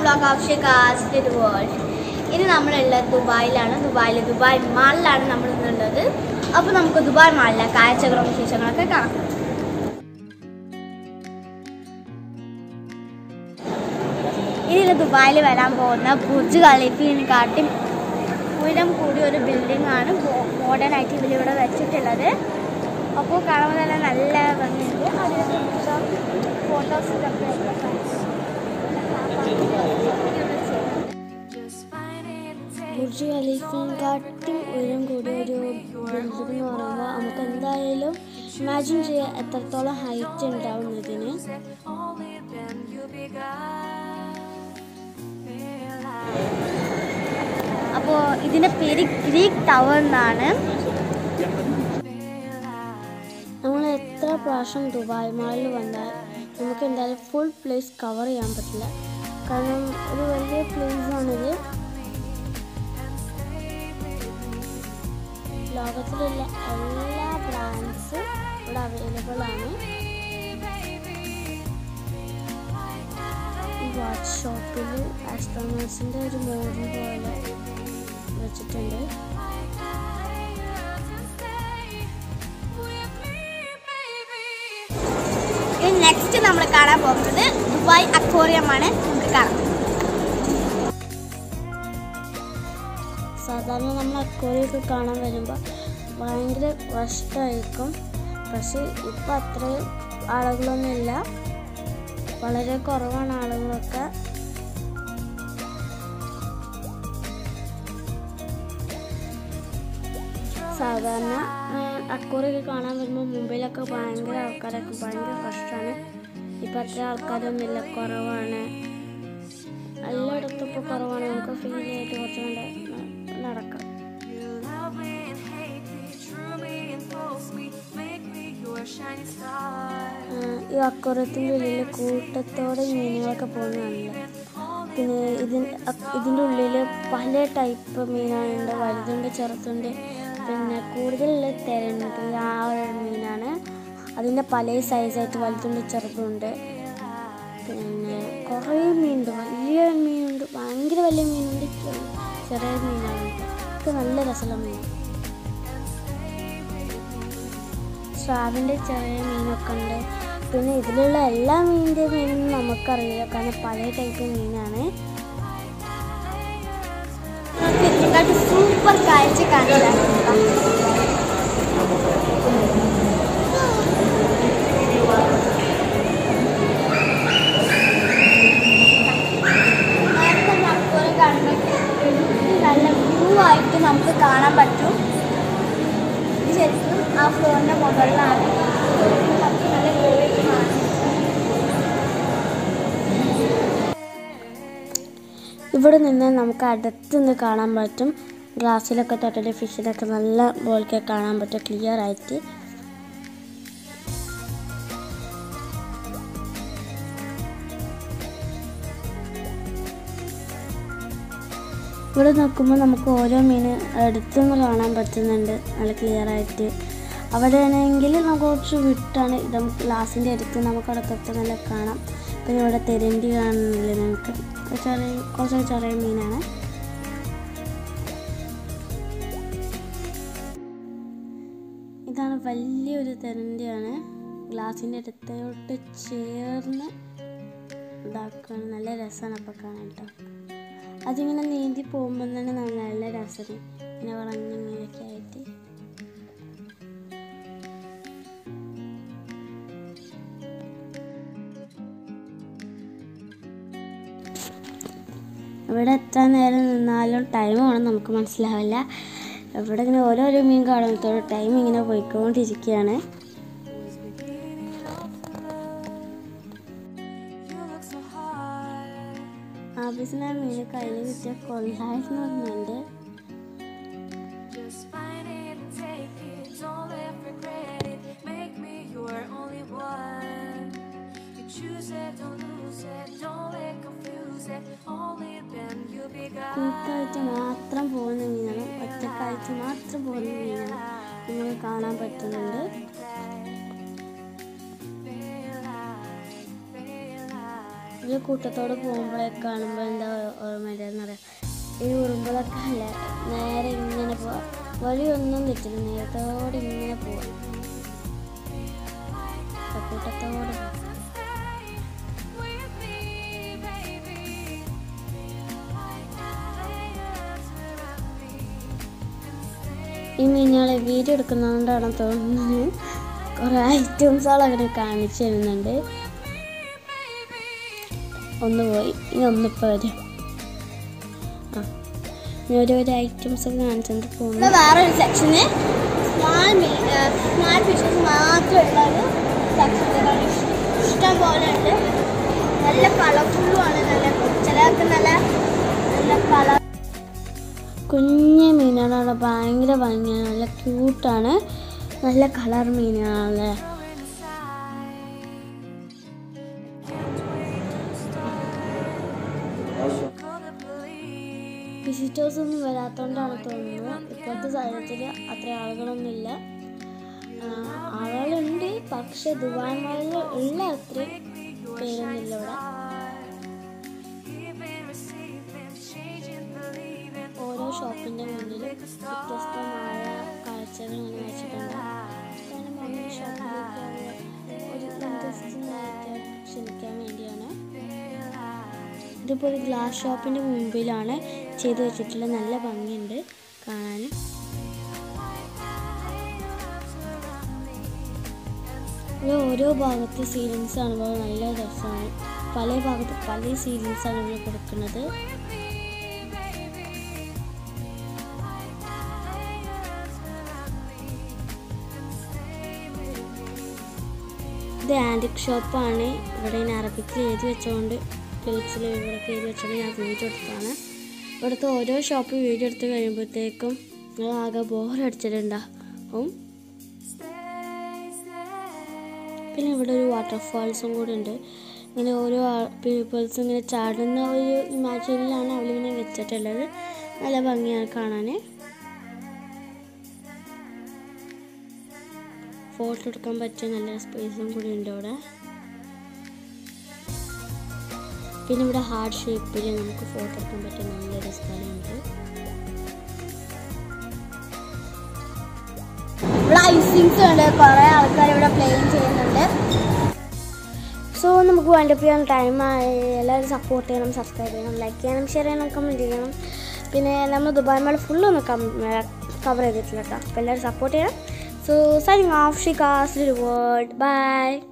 Vlog of Shikha's the world ഇനി നമ്മളുള്ളത് ദുബായിലാണ് ദുബായിൽ ദുബായ് മാളിലാണ് നമ്മൾ ഇന്നുള്ളത് അപ്പോൾ നമുക്ക് ദുബായ് മാളിലെ കാഴ്ചകളും വിശേഷങ്ങളൊക്കെ കാണാം ഇനി ദുബായിൽ വരാൻ പോകുന്ന ബുർജ് ഖലീഫിനെ കാട്ടി ഉയരം കൂടിയ ഒരു ബിൽഡിംഗ് ആണ് മോഡേൺ ആയിട്ട് ഇവരിവിടെ വെച്ചിട്ടുള്ളത് അപ്പോൾ കാണുമ്പോൾ തന്നെ നല്ല ഭംഗിയുണ്ട് അതിലൊക്കെ ഫോട്ടോസ് ഇതൊക്കെ ബുർജ് ഖലീഫിനെക്കാട്ടി ഉയരം കൂടിയ ഒരു ബിൽഡിംഗ് എന്ന് പറയുമ്പോൾ നമുക്ക് എന്തായാലും ഇമാജിൻ ചെയ്യാൻ എത്രത്തോളം ഹൈറ്റ് ഉണ്ടാവും ഇതിന് അപ്പോൾ ഇതിൻ്റെ പേര് ഗ്രീക്ക് ടവർ എന്നാണ് നമ്മൾ എത്ര പ്രാവശ്യം ദുബായ് മാളിൽ വന്നാൽ നമുക്ക് എന്തായാലും ഫുൾ പ്ലേസ് കവർ ചെയ്യാൻ പറ്റില്ല കാരണം ഒരു വലിയ പ്ലേസ് ആണിത് ലോകത്തിലുള്ള എല്ലാ ബ്രാൻഡ്സും ഇവിടെ അവൈലബിൾ ആണ് ഈ വാച്ച് ഷോപ്പിൽ ആസ്ട്രോണേഴ്സിൻ്റെ ഒരു മോഡൽ പോലെ വെച്ചിട്ടുണ്ട് ഇനി നെക്സ്റ്റ് നമ്മൾ കാണാൻ പോകുന്നത് ദുബായ് അക്വോറിയമാണ് നമുക്ക് കാണാം സാധാരണ നമ്മൾ അക്വോറിയൊക്കെ കാണാൻ വരുമ്പോൾ ഭയങ്കര കഷ്ടമായിരിക്കും പക്ഷേ ഇപ്പം അത്രയും ആളുകളൊന്നുമില്ല വളരെ കുറവാണ് ആളുകളൊക്കെ സാധാരണ അക്കൂറൊക്കെ കാണാൻ വരുമ്പോൾ മുംബൈയിലൊക്കെ ഭയങ്കര ആൾക്കാരൊക്കെ ഭയങ്കര കഷ്ടമാണ് ഇപ്പം അത്ര ആൾക്കാരൊന്നുമില്ല കുറവാണ് എല്ലായിടത്തും ഇപ്പോൾ കുറവാണ് നമുക്ക് ഫ്രീ ആയിട്ട് കുറച്ച് കൊണ്ട് നടക്കാം ഈ അക്വറത്തിൻ്റെ ഉള്ളിൽ കൂട്ടത്തോടെ മീനുകളൊക്കെ പോകുന്നതാണല്ലോ പിന്നെ ഇതിന് ഇതിൻ്റെ ഉള്ളിൽ പല ടൈപ്പ് മീനാണ് വലുതുണ്ട് ചെറുതുണ്ട് പിന്നെ കൂടുതലുള്ള തിരണ്ട് ആ ഒരു മീനാണ് അതിൻ്റെ പല സൈസായിട്ട് വലുതുണ്ട് ചെറുതുണ്ട് പിന്നെ കുറേ മീനുണ്ട് വലിയ മീനുണ്ട് ഭയങ്കര വലിയ മീനുണ്ട് ചെറിയ മീനുകളുണ്ട് ഒക്കെ നല്ല രസമുള്ള മീൻ സ്രാവിൻ്റെ ചെറിയ മീനൊക്കെ ഉണ്ട് പിന്നെ ഇതിലുള്ള എല്ലാ മീനിൻ്റെ മീനൊന്നും നമുക്കറിയില്ല കാരണം പല ടൈപ്പ് മീനാണ് സൂപ്പർ കാഴ്ച നല്ല വ്യൂ ആയിട്ട് നമുക്ക് കാണാൻ പറ്റും ഇത് ശരിക്കും ആ ഫ്ലോറിന്റെ മുകളിലാണ് നല്ല വ്യൂ ഇവിടെ നിന്ന് നമുക്ക് അടുത്തുനിന്ന് കാണാൻ പറ്റും ഗ്ലാസ്സിലൊക്കെ തൊട്ടിട്ട് ഫിഷിലൊക്കെ നല്ല പോലൊക്കെ കാണാൻ പറ്റും ക്ലിയർ ആയിട്ട് ഇവിടെ നോക്കുമ്പോൾ നമുക്ക് ഓരോ മീൻ അടുത്തുനിന്ന് കാണാൻ പറ്റുന്നുണ്ട് നല്ല ക്ലിയർ ആയിട്ട് അവിടെ ആണെങ്കിൽ നമുക്ക് കുറച്ച് വിട്ടാണ് ഇത് നമുക്ക് ഗ്ലാസിൻ്റെ അടുത്ത് നമുക്ക് അവിടെ തൊട്ട് നല്ല കാണാം പിന്നെ ഇവിടെ തെരണ്ടി കാണുന്നില്ല നമുക്ക് ചെറിയ കുറച്ച് ചെറിയ മീനാണ് ഇതാണ് വലിയൊരു തെരണ്ടിയാണ് ഗ്ലാസിൻ്റെ അടുത്തോട്ട് ചേർന്ന് ഇതാക്കുകയാണ് നല്ല രസമാണ് അപ്പോൾ കാണാൻ കേട്ടോ അതിങ്ങനെ നീന്തി പോകുമ്പോൾ തന്നെ നല്ല രസമാണ് ഇങ്ങനെ വളഞ്ഞ മീനൊക്കെ ആയിട്ട് ഇവിടെ എത്ര നേരം നിന്നാലും ടൈം വേണം നമുക്ക് മനസ്സിലാവില്ല ഇവിടെ ഇങ്ങനെ ഓരോരോ മീൻ കാണുമ്പോഴത്തോളം ടൈം ഇങ്ങനെ പോയിക്കൊണ്ടിരിക്കുകയാണ് ആഫീസിന് ആ മീൻ കയ്യിൽ കിട്ടിയ കൊള്ളായിരുന്നു പറഞ്ഞുണ്ട് കൂട്ടായിട്ട് മാത്രം പോകുന്ന മീനാണ് ഒറ്റക്കായിട്ട് മാത്രം പോകുന്ന മീനാണ് നമ്മൾ കാണാൻ പറ്റുന്നുണ്ട് ഒരു കൂട്ടത്തോടെ പോകുമ്പോഴൊക്കെ കാണുമ്പോൾ എന്താ ഓർമ്മ വരികയെന്ന് പറയാം ഈ ഉറുമ്പുകളൊക്കെ അല്ല നേരെ ഇങ്ങനെ പോവാം വഴിയൊന്നും തെറ്റില്ല നേരത്തോടെ ഇങ്ങനെ പോവാം അപ്പൊ കൂട്ടത്തോടെ പോവാം. ഈ മീനുകളെ വീഡിയോ എടുക്കുന്നതുകൊണ്ടാണ് തോന്നുന്നത് കുറേ ഐറ്റംസുകൾ അങ്ങനെ കാണിച്ചു തരുന്നുണ്ട് ഒന്ന് പോയി ഇനി ഒന്നിപ്പോൾ വരും ആ ഇനി ഓരോരോ ഐറ്റംസ് ഒക്കെ കാണിച്ചുകൊണ്ട് പോകുന്നു വേറൊരു സെക്ഷന് സ്മാൾ സ്മാൾ ഫിഷസ് മാത്രമുള്ള ഒരു സെക്ഷൻ ഇഷ്ടം പോലെ ഉണ്ട് നല്ല കളർഫുള്ളും ആണ് നല്ല ചിലർക്ക് നല്ല നല്ല കളർ കുഞ്ഞു മീനുകളാണ് ഭയങ്കര ഭംഗിയാണ് നല്ല ക്യൂട്ടാണ് നല്ല കളർ മീനുകളാണ് വിസിറ്റേഴ്സ് ഒന്നും വരാത്തോണ്ടാണ് തോന്നുന്നത് ഇപ്പോഴത്തെ സാഹചര്യത്തിൽ അത്ര ആളുകളൊന്നുമില്ല ആ, ആളുകളുണ്ട് പക്ഷെ ദുബായ് മാളിൽ ഉള്ള അത്രയും പേരൊന്നുമില്ല ഇവിടെ ഓരോ ഷോപ്പിൻ്റെ മുന്നിൽ വ്യത്യസ്തമായ കാഴ്ചകൾ ഇങ്ങനെ വെച്ചിട്ടുണ്ട് കാരണം ഓരോ ഷോപ്പിലേക്ക് ഒരു ഇൻട്രസ്റ്റിംഗ് ക്ഷണിക്കാൻ വേണ്ടിയാണ് ഇതിപ്പോൾ ഒരു ഗ്ലാസ് ഷോപ്പിൻ്റെ മുമ്പിലാണ് ചെയ്തു വെച്ചിട്ടുള്ള നല്ല ഭംഗിയുണ്ട് കാണാൻ ഇത് ഓരോ ഭാഗത്തെ സീലിങ്സ് കാണുമ്പോൾ നല്ല രസമാണ് പല ഭാഗത്ത് പല സീലിങ്സ് ആണ് ഇവിടെ കൊടുക്കുന്നത് ഇത് ആൻറ്റിക് ഷോപ്പാണ് ഇവിടെ ഇങ്ങനെ അറബിക്കിൽ എഴുതി വെച്ചുകൊണ്ട് പേജിൽ ഇവിടെയൊക്കെ എഴുതി വെച്ചുകൊണ്ട് ഞാൻ വീഡിയോ എടുത്താണ് ഇവിടുത്തെ ഓരോ ഷോപ്പ് വീഡിയോ എടുത്ത് കഴിയുമ്പോഴത്തേക്കും നിങ്ങൾ ആകെ ബോറടിച്ചിട്ടുണ്ടാവും പിന്നെ ഇവിടെ ഒരു വാട്ടർഫാൾസും കൂടി ഉണ്ട് ഇങ്ങനെ ഓരോ പീപ്പിൾസ് ഇങ്ങനെ ചാടുന്ന ഒരു ഇമാജിനിലാണ് അവളിങ്ങനെ വെച്ചിട്ടുള്ളത് നല്ല ഭംഗിയാണ് കാണാൻ ഫോട്ടോ എടുക്കാൻ പറ്റിയ നല്ല സ്പേസും കൂടി ഉണ്ട് ഇവിടെ പിന്നെ ഇവിടെ ഹാർഡ് ഷേപ്പിൽ നമുക്ക് ഫോട്ടോ എടുക്കാൻ പറ്റിയ നല്ലൊരു സ്ഥലമുണ്ട് ഇവിടെ ഐസിങ്സ് ഉണ്ട് കുറേ ആൾക്കാർ ഇവിടെ പ്ലേയിങ് ചെയ്യുന്നുണ്ട് സോ നമുക്ക് വൈൻഡപ്പ് ചെയ്യാൻ ടൈമായി എല്ലാവരും സപ്പോർട്ട് ചെയ്യണം സബ്സ്ക്രൈബ് ചെയ്യണം ലൈക്ക് ചെയ്യണം ഷെയർ ചെയ്യണം കമൻറ്റ് ചെയ്യണം പിന്നെ നമ്മൾ ദുബായ് മേള ഫുള്ളൊന്ന് കവർ ചെയ്തിട്ടില്ല കേട്ടോ അപ്പോൾ എല്ലാവരും സപ്പോർട്ട് ചെയ്യണം so signing off Shikha's world by